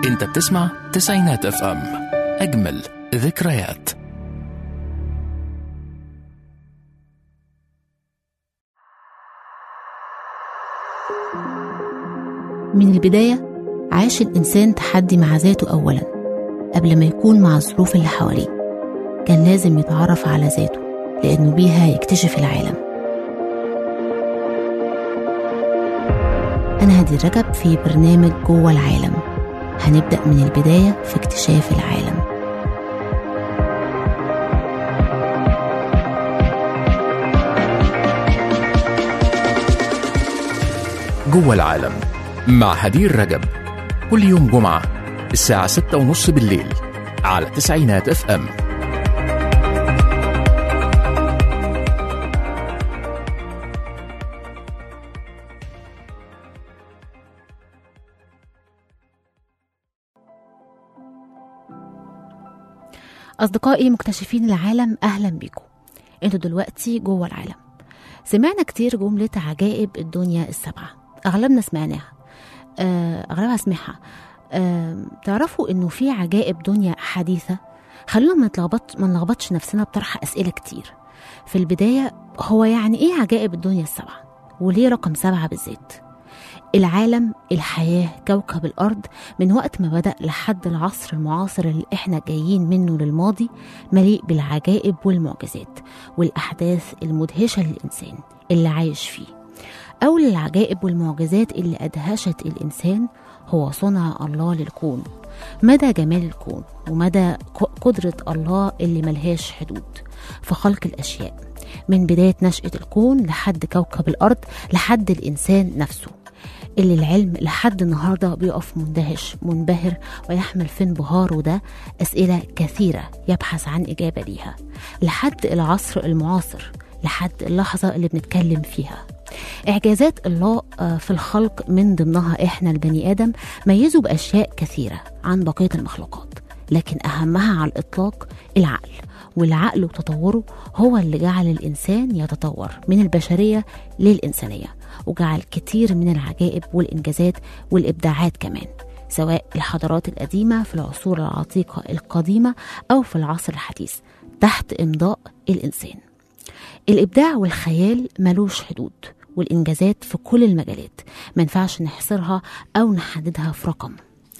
انت بتسمع تسعينات اف ام اجمل ذكريات من البداية عاش الإنسان تحدي مع ذاته أولا قبل ما يكون مع الظروف اللي حواليه كان لازم يتعرف على ذاته لأنه بيها يكتشف العالم أنا هدي رجب في برنامج جوه العالم هنبدأ من البداية في اكتشاف العالم جوه العالم مع هدير رجب كل يوم جمعة الساعة ستة ونص بالليل على تسعينات اف ام أصدقائي مكتشفين العالم أهلا بيكم انتوا دلوقتي جوه العالم سمعنا كتير جملة عجائب الدنيا السبعة أغلبنا سمعناها آه، أغلبها سمعها آه، تعرفوا إنه في عجائب دنيا حديثة خلونا ما نتلخبط ما نلخبطش نفسنا بطرح أسئلة كتير في البداية هو يعني إيه عجائب الدنيا السبعة وليه رقم سبعة بالذات العالم الحياة كوكب الأرض من وقت ما بدأ لحد العصر المعاصر اللي إحنا جايين منه للماضي مليء بالعجائب والمعجزات والأحداث المدهشة للإنسان اللي عايش فيه أول العجائب والمعجزات اللي أدهشت الإنسان هو صنع الله للكون مدى جمال الكون ومدى ق- قدرة الله اللي ملهاش حدود في خلق الأشياء من بداية نشأة الكون لحد كوكب الأرض لحد الإنسان نفسه اللي العلم لحد النهارده بيقف مندهش منبهر ويحمل في انبهاره ده اسئله كثيره يبحث عن اجابه ليها لحد العصر المعاصر لحد اللحظه اللي بنتكلم فيها اعجازات الله آه، في الخلق من ضمنها احنا البني ادم ميزوا باشياء كثيره عن بقيه المخلوقات لكن اهمها على الاطلاق العقل والعقل وتطوره هو اللي جعل الانسان يتطور من البشريه للانسانيه وجعل كتير من العجائب والإنجازات والإبداعات كمان سواء الحضارات القديمة في العصور العتيقة القديمة أو في العصر الحديث تحت إمضاء الإنسان الإبداع والخيال ملوش حدود والإنجازات في كل المجالات منفعش نحصرها أو نحددها في رقم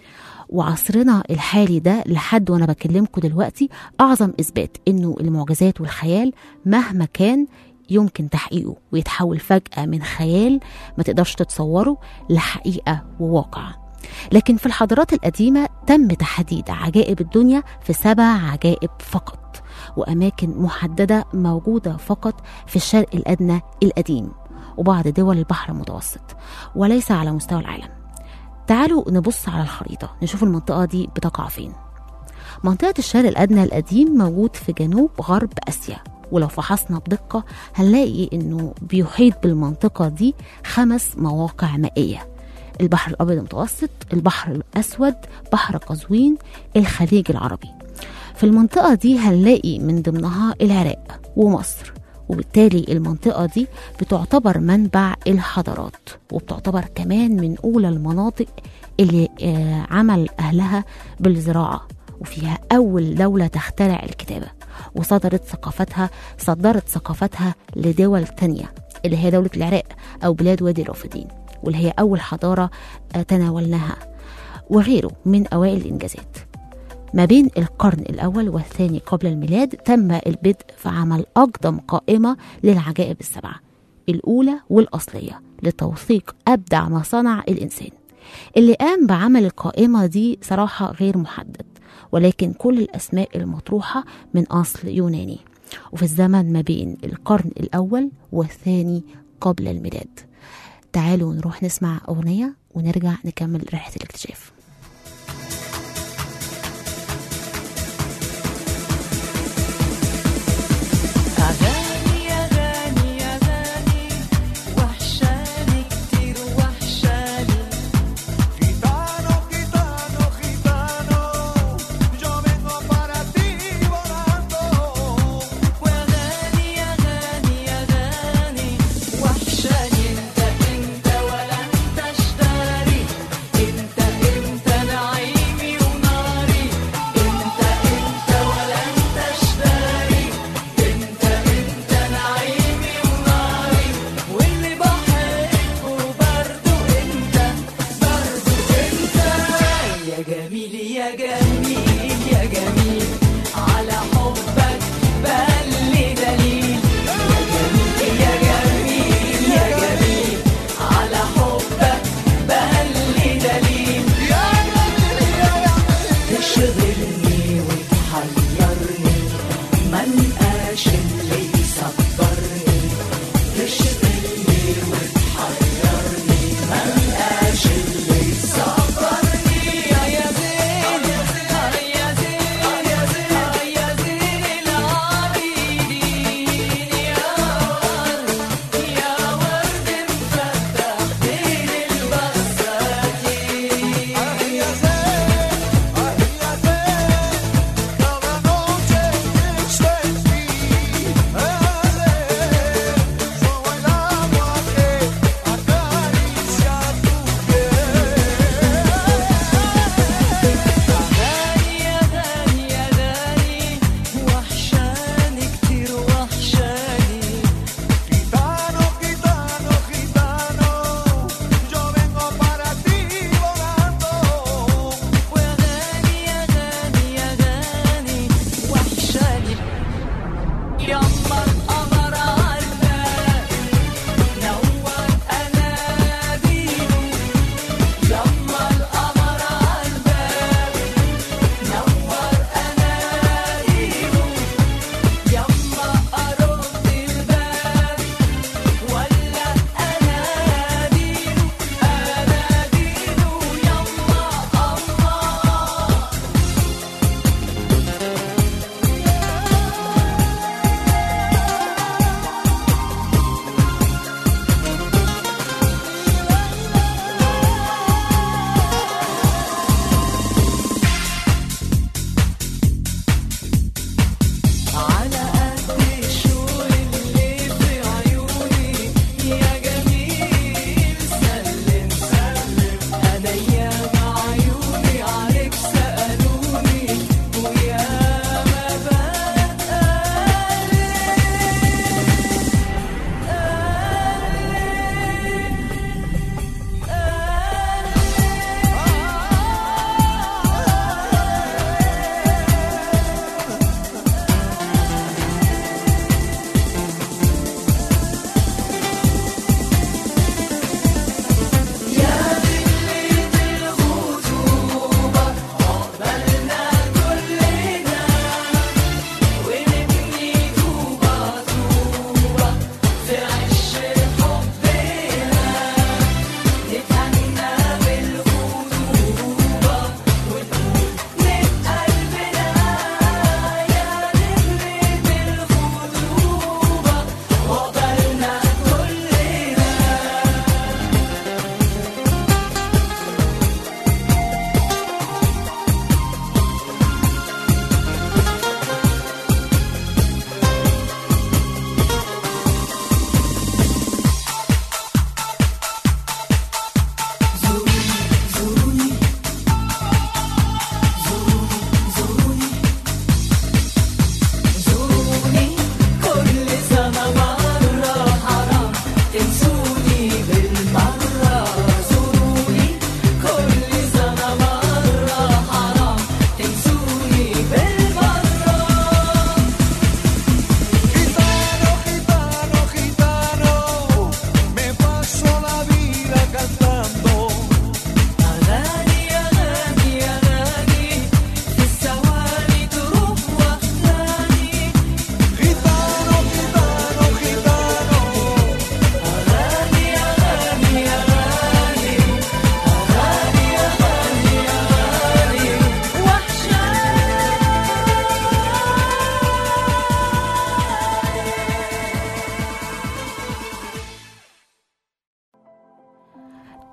وعصرنا الحالي ده لحد وانا بكلمكم دلوقتي اعظم اثبات انه المعجزات والخيال مهما كان يمكن تحقيقه ويتحول فجأة من خيال ما تقدرش تتصوره لحقيقة وواقع لكن في الحضارات القديمة تم تحديد عجائب الدنيا في سبع عجائب فقط وأماكن محددة موجودة فقط في الشرق الأدنى القديم وبعض دول البحر المتوسط وليس على مستوى العالم تعالوا نبص على الخريطة نشوف المنطقة دي بتقع فين منطقة الشرق الأدنى القديم موجود في جنوب غرب آسيا ولو فحصنا بدقة هنلاقي إنه بيحيط بالمنطقة دي خمس مواقع مائية البحر الأبيض المتوسط البحر الأسود بحر قزوين الخليج العربي في المنطقة دي هنلاقي من ضمنها العراق ومصر وبالتالي المنطقة دي بتعتبر منبع الحضارات وبتعتبر كمان من أولى المناطق اللي آه، عمل أهلها بالزراعة وفيها أول دولة تخترع الكتابة وصدرت ثقافتها صدرت ثقافتها لدول تانية اللي هي دولة العراق أو بلاد وادي الرافدين واللي هي أول حضارة آه، تناولناها وغيره من أوائل الإنجازات ما بين القرن الأول والثاني قبل الميلاد تم البدء في عمل أقدم قائمة للعجائب السبعة الأولى والأصلية لتوثيق أبدع ما صنع الإنسان اللي قام بعمل القائمة دي صراحة غير محدد ولكن كل الأسماء المطروحة من أصل يوناني وفي الزمن ما بين القرن الأول والثاني قبل الميلاد تعالوا نروح نسمع أغنية ونرجع نكمل رحلة الاكتشاف أغاني أغاني أغاني وحشاني كتير وحشاني Gitano, gitano, gitano, yo vengo para ti volando. وأغاني أغاني أغاني وحشاني أنت أنت ولا أنت اشتري أنت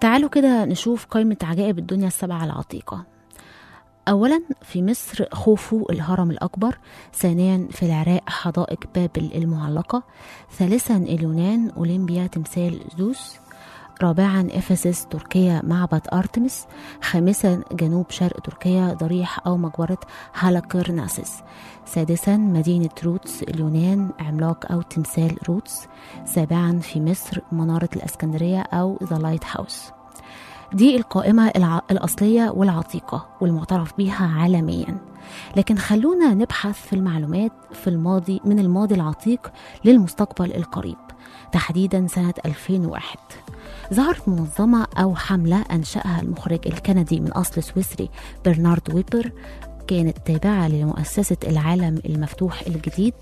تعالوا كده نشوف قائمة عجائب الدنيا السبعة العتيقة أولا في مصر خوفو الهرم الأكبر ثانيا في العراق حدائق بابل المعلقة ثالثا اليونان أولمبيا تمثال زوس رابعا افسس تركيا معبد ارتمس خامسا جنوب شرق تركيا ضريح او مقبره هالاكرناسس سادسا مدينه روتس اليونان عملاق او تمثال روتس سابعا في مصر مناره الاسكندريه او ذا لايت هاوس دي القائمة الع... الأصلية والعتيقة والمعترف بيها عالميا لكن خلونا نبحث في المعلومات في الماضي من الماضي العتيق للمستقبل القريب تحديدا سنة 2001 ظهرت منظمة أو حملة أنشأها المخرج الكندي من أصل سويسري برنارد ويبر كانت تابعة لمؤسسة العالم المفتوح الجديد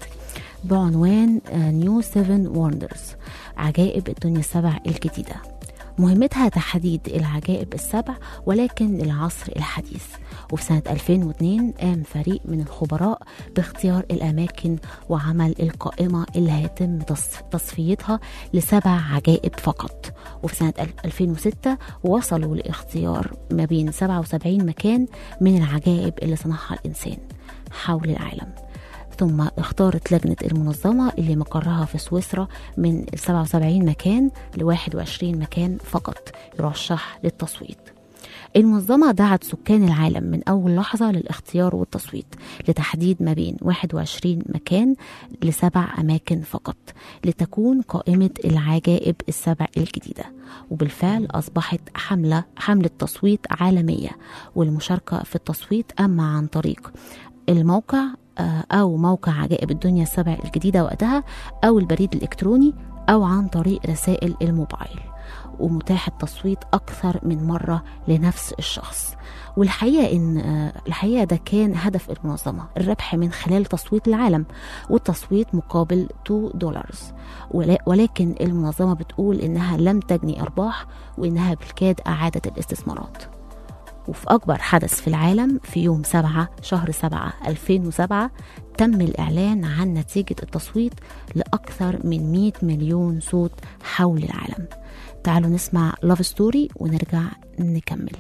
بعنوان نيو سيفن وندرز عجائب الدنيا السبع الجديدة مهمتها تحديد العجائب السبع ولكن للعصر الحديث وفي سنة 2002 قام فريق من الخبراء باختيار الأماكن وعمل القائمة اللي هيتم تصف- تصفيتها لسبع عجائب فقط وفي سنة 2006 وصلوا لاختيار ما بين 77 مكان من العجائب اللي صنعها الإنسان حول العالم ثم اختارت لجنة المنظمة اللي مقرها في سويسرا من 77 مكان ل 21 مكان فقط يرشح للتصويت المنظمة دعت سكان العالم من أول لحظة للاختيار والتصويت لتحديد ما بين 21 مكان لسبع أماكن فقط لتكون قائمة العجائب السبع الجديدة وبالفعل أصبحت حملة حملة تصويت عالمية والمشاركة في التصويت أما عن طريق الموقع آه، أو موقع عجائب الدنيا السبع الجديدة وقتها أو البريد الإلكتروني أو عن طريق رسائل الموبايل ومتاح التصويت أكثر من مرة لنفس الشخص والحقيقة إن آه، الحقيقة ده كان هدف المنظمة الربح من خلال تصويت العالم والتصويت مقابل 2 دولارز ولا- ولكن المنظمة بتقول إنها لم تجني أرباح وإنها بالكاد أعادت الاستثمارات وفي أكبر حدث في العالم في يوم 7 شهر 7 2007 تم الإعلان عن نتيجة التصويت لأكثر من 100 مليون صوت حول العالم تعالوا نسمع لاف ستوري ونرجع نكمل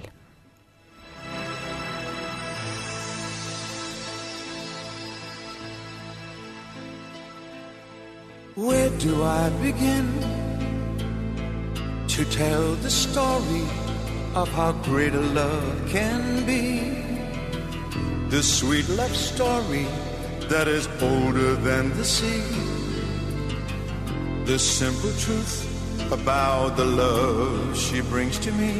Where do I begin to tell the story of how great a love can be? The sweet love story that is older than the sea. The simple truth about the love she brings to me.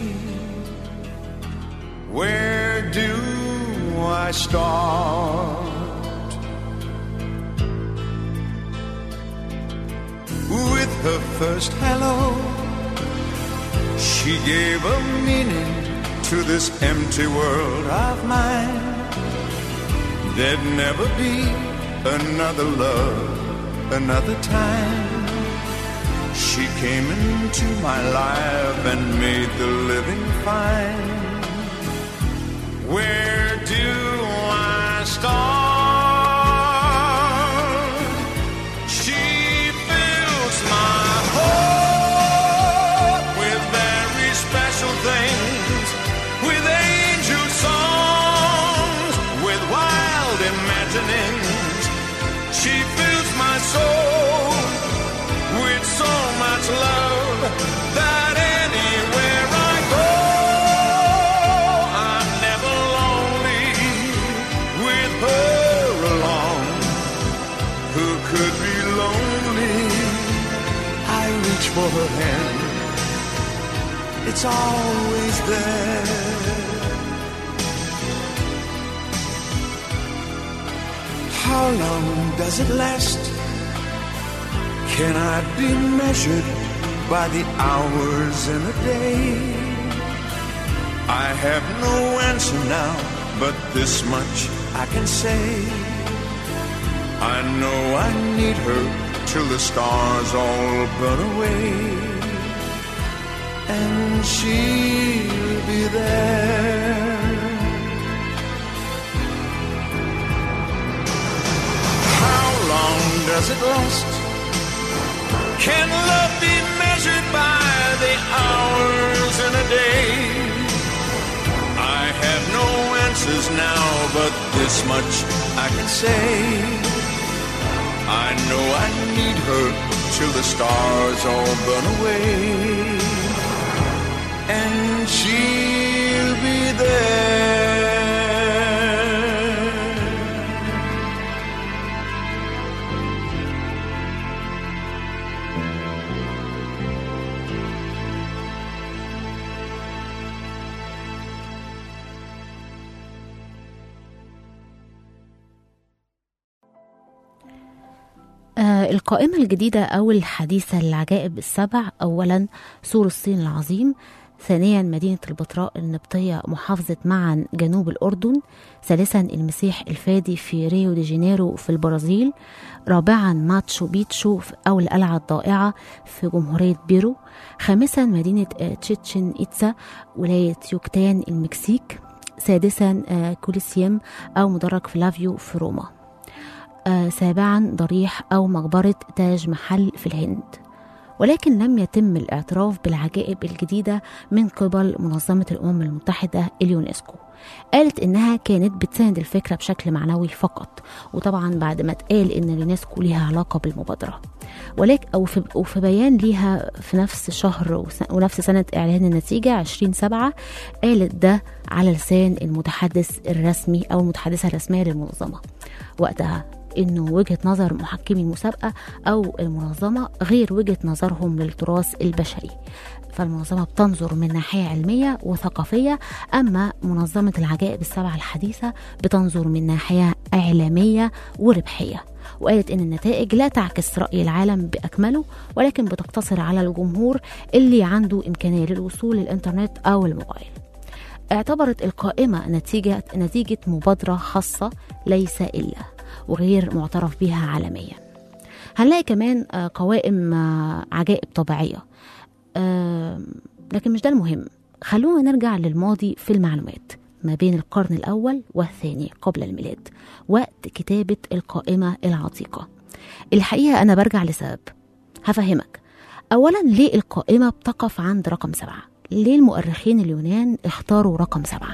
Where do I start? with her first hello. She gave a meaning to this empty world of mine. There'd never be another love, another time. She came into my life and made the living fine. Where do I start? She fills my heart with very special things, with angel songs, with wild imaginings. She fills my soul with so much love that anywhere I go, I'm never lonely with her along who could be lonely. I reach for her hand, it's always there. How long does it last? Can I be measured by the hours in a day? I have no answer now, but this much I can say. I know I need her till the stars all burn away. And she'll be there. How long does it last? Can love be measured by the hours in a day? chances now, but this much I can say. I know I need her till the stars all burn away. And she'll be there. آه القائمة الجديدة أو الحديثة للعجائب السبع أولا سور الصين العظيم ثانيا مدينة البتراء النبطية محافظة معا جنوب الأردن ثالثا المسيح الفادي في ريو دي جانيرو في البرازيل رابعا ماتشو بيتشو أو القلعة الضائعة في جمهورية بيرو خامسا مدينة آه، تشيتشن إيتسا ولاية يوكتان المكسيك سادسا آه، كوليسيوم أو مدرج فلافيو في روما آه، سابعا ضريح أو مقبرة تاج محل في الهند ولكن لم يتم الاعتراف بالعجائب الجديدة من قبل منظمة الأمم المتحدة اليونسكو قالت إنها كانت بتساند الفكرة بشكل معنوي فقط وطبعا بعد ما اتقال إن اليونسكو ليها علاقة بالمبادرة ولكن أو في, وفي بيان ليها في نفس شهر وس- ونفس سنة إعلان النتيجة 20 سبعة قالت ده على لسان المتحدث الرسمي أو المتحدثة الرسمية للمنظمة وقتها انه وجهه نظر محكمي المسابقه او المنظمه غير وجهه نظرهم للتراث البشري فالمنظمه بتنظر من ناحيه علميه وثقافيه اما منظمه العجائب السبعه الحديثه بتنظر من ناحيه اعلاميه وربحيه وقالت ان النتائج لا تعكس راي العالم باكمله ولكن بتقتصر على الجمهور اللي عنده امكانيه للوصول للانترنت او الموبايل اعتبرت القائمة نتيجة نتيجة مبادرة خاصة ليس إلا وغير معترف بها عالميا هنلاقي كمان آه، قوائم آه، عجائب طبيعية آه، لكن مش ده المهم خلونا نرجع للماضي في المعلومات ما بين القرن الأول والثاني قبل الميلاد وقت كتابة القائمة العتيقة الحقيقة أنا برجع لسبب هفهمك أولا ليه القائمة بتقف عند رقم سبعة ليه المؤرخين اليونان اختاروا رقم سبعة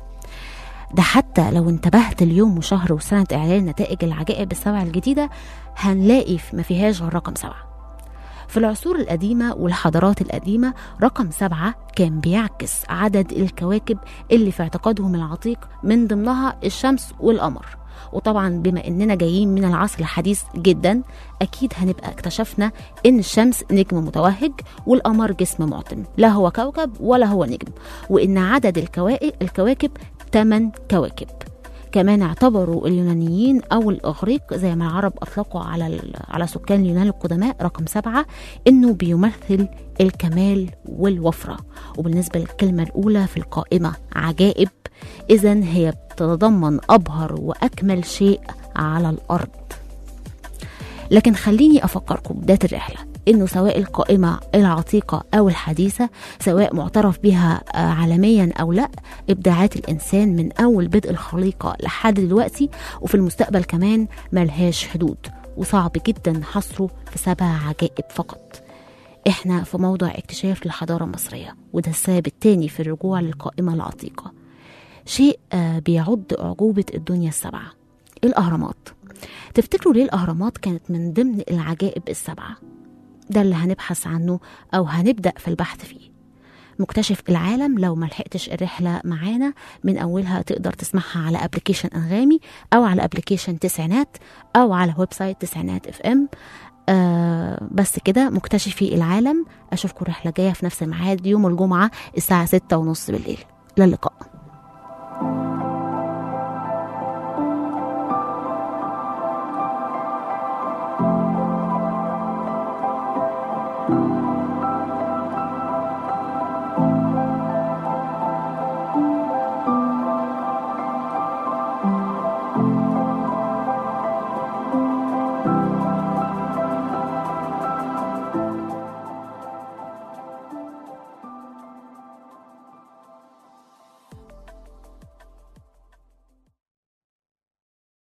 ده حتى لو انتبهت اليوم وشهر وسنة إعلان نتائج العجائب السبعة الجديدة هنلاقي في- ما فيهاش غير رقم سبعة في العصور القديمة والحضارات القديمة رقم سبعة كان بيعكس عدد الكواكب اللي في اعتقادهم العتيق من ضمنها الشمس والقمر وطبعا بما اننا جايين من العصر الحديث جدا اكيد هنبقى اكتشفنا ان الشمس نجم متوهج والقمر جسم معتم لا هو كوكب ولا هو نجم وان عدد الكواكب الكواكب 8 كواكب كمان اعتبروا اليونانيين او الاغريق زي ما العرب اطلقوا على ال- على سكان اليونان القدماء رقم سبعه انه بيمثل الكمال والوفره وبالنسبه للكلمه الاولى في القائمه عجائب اذا هي بتتضمن ابهر واكمل شيء على الارض لكن خليني افكركم بدايه الرحله انه سواء القائمه العتيقه او الحديثه سواء معترف بها آه، عالميا او لا ابداعات الانسان من اول بدء الخليقه لحد دلوقتي وفي المستقبل كمان ملهاش حدود وصعب جدا حصره في سبع عجائب فقط احنا في موضع اكتشاف للحضاره المصريه وده السبب التاني في الرجوع للقائمه العتيقه شيء آه، بيعد أعجوبة الدنيا السبعة الأهرامات تفتكروا ليه الأهرامات كانت من ضمن العجائب السبعة ده اللي هنبحث عنه أو هنبدأ في البحث فيه مكتشف العالم لو ما لحقتش الرحلة معانا من أولها تقدر تسمعها على أبليكيشن أنغامي أو على أبليكيشن تسعينات أو على ويب سايت تسعينات اف ام آه بس كده مكتشفي العالم أشوفكم رحلة جاية في نفس الميعاد يوم الجمعة الساعة ستة ونص بالليل للقاء